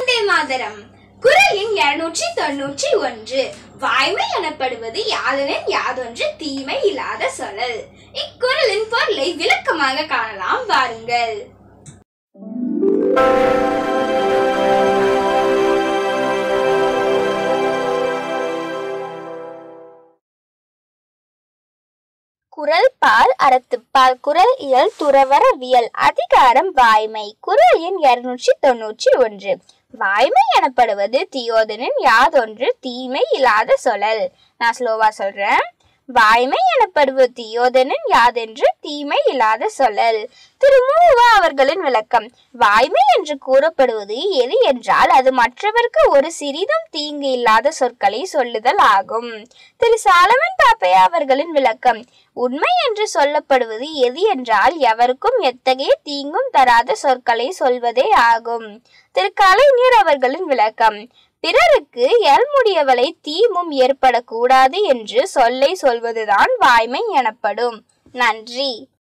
வந்தே மாதரம் குரல் எண் இருநூற்றி தொன்னூற்றி ஒன்று வாய்மை எனப்படுவது யாதெனின் யாதொன்று தீமை இல்லாத சொல்லல் இக்குறளின் பொருளை விளக்கமாக காணலாம் வாருங்கள் குரல் பால் அறத்துப்பால் குரல் இயல் துறவரவியல் அதிகாரம் வாய்மை குரல் எண் இருநூற்றி தொன்னூற்றி ஒன்று வாய்மை எனப்படுவது தீயோதனின் யாதொன்று தீமை இல்லாத சொல்லல் நான் ஸ்லோவா சொல்றேன் வாய்மை எனப்படுவது தீயோதனின் யாதென்று தீமை இல்லாத சொல்லல் திரு மூவா அவர்களின் விளக்கம் வாய்மை என்று கூறப்படுவது எது என்றால் அது மற்றவர்க்கு ஒரு சிறிதும் தீங்கு இல்லாத சொற்களை சொல்லுதல் ஆகும் திரு சாலமன் பாப்பையா அவர்களின் விளக்கம் உண்மை என்று சொல்லப்படுவது எது என்றால் எவருக்கும் எத்தகைய தீங்கும் தராத சொற்களை சொல்வதே ஆகும் திரு கலைஞர் அவர்களின் விளக்கம் பிறருக்கு எல்முடியவளை தீமும் ஏற்படக்கூடாது என்று சொல்லை சொல்வதுதான் வாய்மை எனப்படும் நன்றி